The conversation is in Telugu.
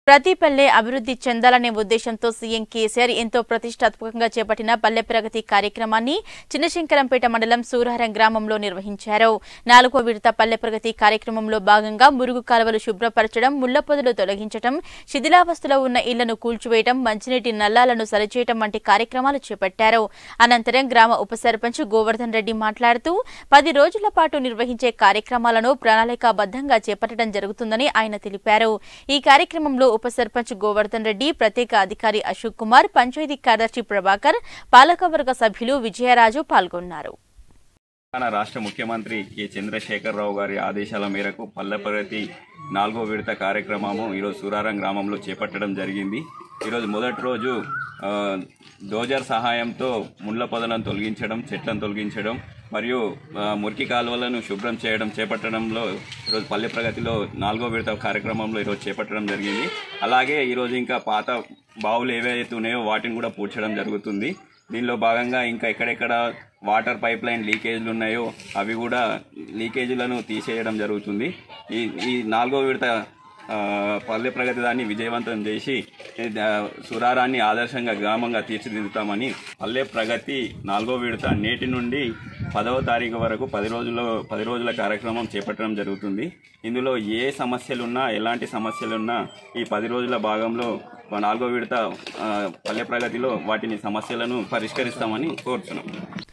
ప్రతి పల్లె అభివృద్ధి చెందాలనే ఉద్దేశంతో సీఎం కేసీఆర్ ఎంతో ప్రతిష్టాత్మకంగా చేపట్టిన పల్లె ప్రగతి కార్యక్రమాన్ని చిన్నశంకరంపేట మండలం సూరారం గ్రామంలో నిర్వహించారు నాలుగో విడత పల్లె ప్రగతి కార్యక్రమంలో భాగంగా మురుగు కాలువలు శుభ్రపరచడం ముళ్ల పొదలు తొలగించడం శిథిలావస్థలో ఉన్న ఇళ్లను కూల్చివేయడం మంచినీటి నల్లాలను సరిచేయడం వంటి కార్యక్రమాలు చేపట్టారు అనంతరం గ్రామ ఉప సర్పంచ్ గోవర్ధన్ రెడ్డి మాట్లాడుతూ పది రోజుల పాటు నిర్వహించే కార్యక్రమాలను ప్రణాళికాబద్ధంగా చేపట్టడం జరుగుతుందని ఆయన తెలిపారు ఈ కార్యక్రమంలో ఉప సర్పంచ్ గోవర్ధన్ రెడ్డి ప్రత్యేక అధికారి అశోక్ కుమార్ పంచాయతీ కార్యదర్శి ప్రభాకర్ పాలకవర్గ సభ్యులు విజయరాజు పాల్గొన్నారు తెలంగాణ రాష్ట్ర ముఖ్యమంత్రి కె చంద్రశేఖరరావు గారి ఆదేశాల మేరకు పల్లె ప్రగతి నాలుగో విడత కార్యక్రమము ఈరోజు సూరారం గ్రామంలో చేపట్టడం జరిగింది ఈరోజు మొదటి రోజు ఆ, డోజర్ సహాయంతో ముళ్ళ పొదలను తొలగించడం చెట్లను తొలగించడం మరియు ఆ, మురికి కాలువలను శుభ్రం చేయడం చేపట్టడంలో ఈరోజు పల్లె ప్రగతిలో నాలుగో విడత కార్యక్రమంలో ఈరోజు చేపట్టడం జరిగింది అలాగే ఈరోజు ఇంకా పాత బావులు ఏవైతే ఉన్నాయో వాటిని కూడా పూడ్చడం జరుగుతుంది దీనిలో భాగంగా ఇంకా ఎక్కడెక్కడ వాటర్ పైప్ లైన్ లీకేజ్లు ఉన్నాయో అవి కూడా లీకేజీలను తీసేయడం జరుగుతుంది ఈ ఈ నాలుగో విడత ఆ, పల్లె ప్రగతి దాన్ని విజయవంతం చేసి ఆ, సురారాన్ని ఆదర్శంగా గ్రామంగా తీర్చిదిద్దుతామని పల్లె ప్రగతి నాలుగో విడత నేటి నుండి పదవ తారీఖు వరకు పది రోజుల పది రోజుల కార్యక్రమం చేపట్టడం జరుగుతుంది ఇందులో ఏ సమస్యలున్నా ఎలాంటి సమస్యలున్నా ఈ పది రోజుల భాగంలో నాలుగో విడత ఆ, పల్లె ప్రగతిలో వాటిని సమస్యలను పరిష్కరిస్తామని కోరుతున్నాం